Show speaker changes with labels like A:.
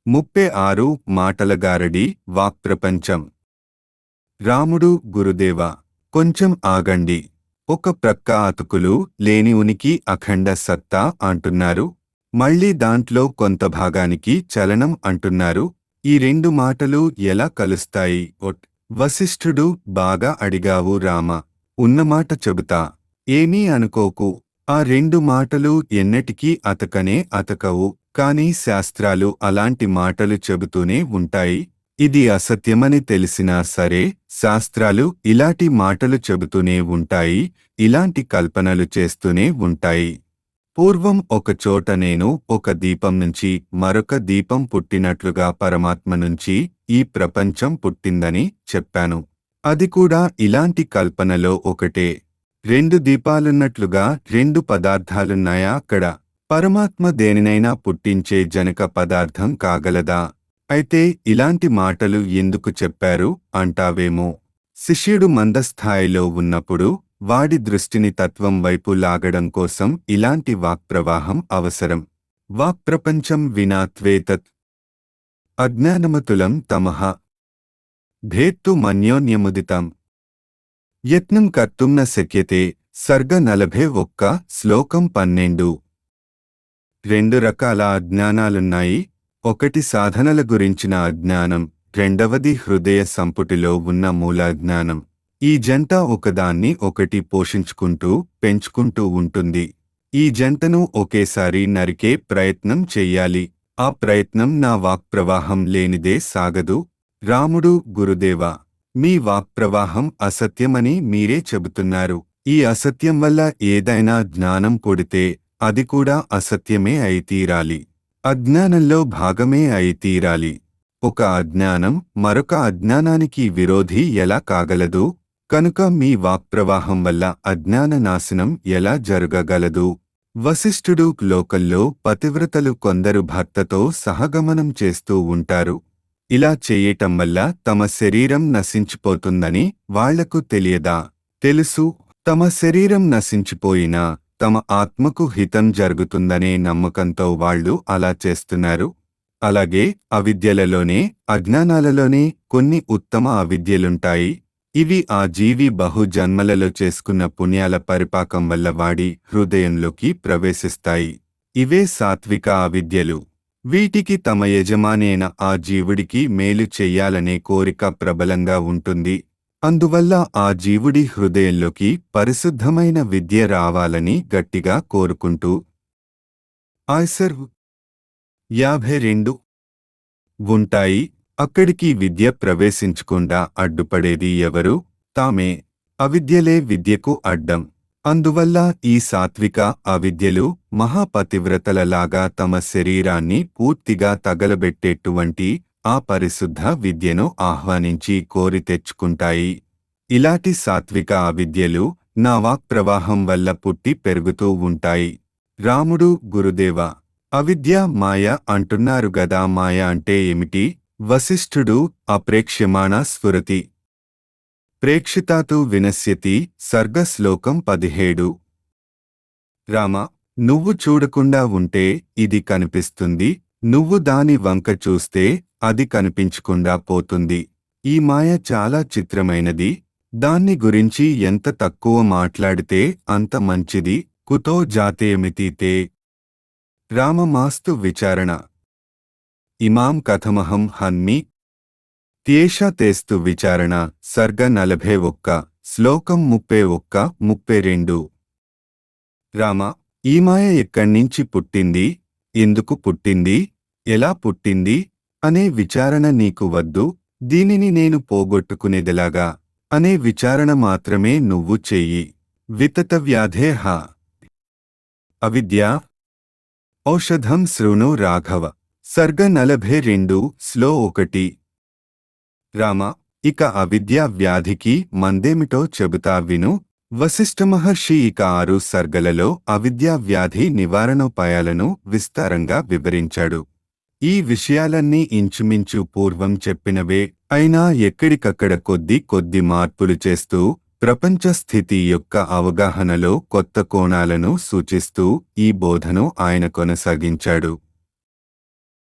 A: ముప్పై ఆరు మాటలగారడి వాక్ప్రపంచం రాముడు గురుదేవ కొంచెం ఆగండి ఒక ప్రక్క అతుకులు లేని ఉనికి అఖండ సత్తా అంటున్నారు మళ్ళీ దాంట్లో కొంత భాగానికి చలనం అంటున్నారు ఈ రెండు మాటలు ఎలా కలుస్తాయి ఒట్ వశిష్ఠుడు బాగా అడిగావు రామ ఉన్నమాట చెబుతా ఏమీ అనుకోకు ఆ రెండు మాటలు ఎన్నటికీ అతకనే అతకవు కాని శాస్త్రాలు అలాంటి మాటలు చెబుతూనే ఉంటాయి ఇది అసత్యమని తెలిసినా సరే శాస్త్రాలు ఇలాంటి మాటలు చెబుతూనే ఉంటాయి ఇలాంటి కల్పనలు చేస్తూనే ఉంటాయి పూర్వం ఒక చోట నేను ఒక దీపం నుంచి మరొక దీపం పుట్టినట్లుగా పరమాత్మ నుంచి ఈ ప్రపంచం పుట్టిందని చెప్పాను అది కూడా ఇలాంటి కల్పనలో ఒకటే రెండు దీపాలున్నట్లుగా రెండు పదార్థాలున్నాయా అక్కడ పరమాత్మ దేనినైనా పుట్టించే జనక పదార్థం కాగలదా అయితే ఇలాంటి మాటలు ఎందుకు చెప్పారు అంటావేమో శిష్యుడు మందస్థాయిలో ఉన్నప్పుడు వాడి దృష్టిని తత్వం వైపు లాగడం కోసం ఇలాంటి వాక్ప్రవాహం అవసరం వాక్ప్రపంచం వినా త్వేతత్ అజ్ఞానమతులం తమః భేత్తు మన్యోన్యముదితం యత్నం కర్తుం న శక్యతే సర్గ నలభై ఒక్క శ్లోకం పన్నెండు రెండు రకాల అజ్ఞానాలున్నాయి ఒకటి సాధనల గురించిన అజ్ఞానం రెండవది హృదయ సంపుటిలో ఉన్న మూలాజ్ఞానం ఈ జంట ఒకదాన్ని ఒకటి పోషించుకుంటూ పెంచుకుంటూ ఉంటుంది ఈ జంటను ఒకేసారి నరికే ప్రయత్నం చెయ్యాలి ఆ ప్రయత్నం నా వాక్ప్రవాహం లేనిదే సాగదు రాముడు గురుదేవా మీ వాక్ప్రవాహం అసత్యమని మీరే చెబుతున్నారు ఈ అసత్యం వల్ల ఏదైనా జ్ఞానం పుడితే అది కూడా అసత్యమే అయి తీరాలి అజ్ఞానంలో భాగమే అయి తీరాలి ఒక అజ్ఞానం మరొక అజ్ఞానానికి విరోధి ఎలా కాగలదు కనుక మీ వాక్ప్రవాహం వల్ల అజ్ఞాన నాశనం ఎలా జరగగలదు వశిష్ఠుడు లోకల్లో పతివ్రతలు కొందరు భర్తతో సహగమనం చేస్తూ ఉంటారు ఇలా చేయటం వల్ల తమ శరీరం నశించిపోతుందని వాళ్లకు తెలియదా తెలుసు తమ శరీరం నశించిపోయినా తమ ఆత్మకు హితం జరుగుతుందనే నమ్మకంతో వాళ్ళు అలా చేస్తున్నారు అలాగే అవిద్యలలోనే అజ్ఞానాలలోనే కొన్ని ఉత్తమ అవిద్యలుంటాయి ఇవి ఆ జీవి బహు జన్మలలో చేసుకున్న పుణ్యాల పరిపాకం వల్ల వాడి హృదయంలోకి ప్రవేశిస్తాయి ఇవే సాత్విక అవిద్యలు వీటికి తమ యజమానైన ఆ జీవుడికి మేలు చెయ్యాలనే కోరిక ప్రబలంగా ఉంటుంది అందువల్ల ఆ జీవుడి హృదయంలోకి పరిశుద్ధమైన విద్య రావాలని గట్టిగా కోరుకుంటూ ఆయ్సర్ యాభై రెండు ఉంటాయి అక్కడికి విద్య ప్రవేశించకుండా అడ్డుపడేది ఎవరు తామే అవిద్యలే విద్యకు అడ్డం అందువల్ల ఈ సాత్విక అవిద్యలు మహాపతివ్రతలలాగా తమ శరీరాన్ని పూర్తిగా తగలబెట్టేటువంటి ఆ పరిశుద్ధ విద్యను ఆహ్వానించి కోరి తెచ్చుకుంటాయి ఇలాంటి సాత్విక అవిద్యలు నా వాక్ప్రవాహం వల్ల పుట్టి పెరుగుతూ ఉంటాయి రాముడు గురుదేవ అవిద్య మాయ అంటున్నారు గదా మాయ అంటే ఏమిటి వశిష్ఠుడు అప్రేక్ష్యమాణ స్ఫురతి ప్రేక్షితాతు వినశ్యతి సర్గశ్లోకం పదిహేడు రామ నువ్వు చూడకుండా ఉంటే ఇది కనిపిస్తుంది నువ్వు దాని వంక చూస్తే అది కనిపించకుండా పోతుంది ఈ మాయ చాలా చిత్రమైనది దాన్ని గురించి ఎంత తక్కువ మాట్లాడితే అంత మంచిది కుతో జాతేయమితీతే రామమాస్తు విచారణ ఇమాం కథమహం హన్మి త్యేష తేస్తు విచారణ సర్గ నలభై ఒక్క శ్లోకం ముప్పై ఒక్క ముప్పై రెండు రామ ఈ మాయ ఎక్కడ్నించి పుట్టింది ఎందుకు పుట్టింది ఎలా పుట్టింది అనే విచారణ నీకు వద్దు దీనిని నేను పోగొట్టుకునేదిలాగా అనే విచారణ మాత్రమే నువ్వు చెయ్యి వితత వ్యాధే హ అవిద్య ఔషధం శృణు రాఘవ సర్గ నలభై రెండు స్లో ఒకటి రామ ఇక అవిద్యా వ్యాధికి మందేమిటో చెబుతా విను వశిష్ఠ మహర్షి ఇక ఆరు సర్గలలో అవిద్యా వ్యాధి నివారణోపాయాలను విస్తారంగా వివరించాడు ఈ విషయాలన్నీ ఇంచుమించు పూర్వం చెప్పినవే అయినా ఎక్కడికక్కడ కొద్ది కొద్ది మార్పులు చేస్తూ ప్రపంచ స్థితి యొక్క అవగాహనలో కొత్త కోణాలను సూచిస్తూ ఈ బోధను ఆయన కొనసాగించాడు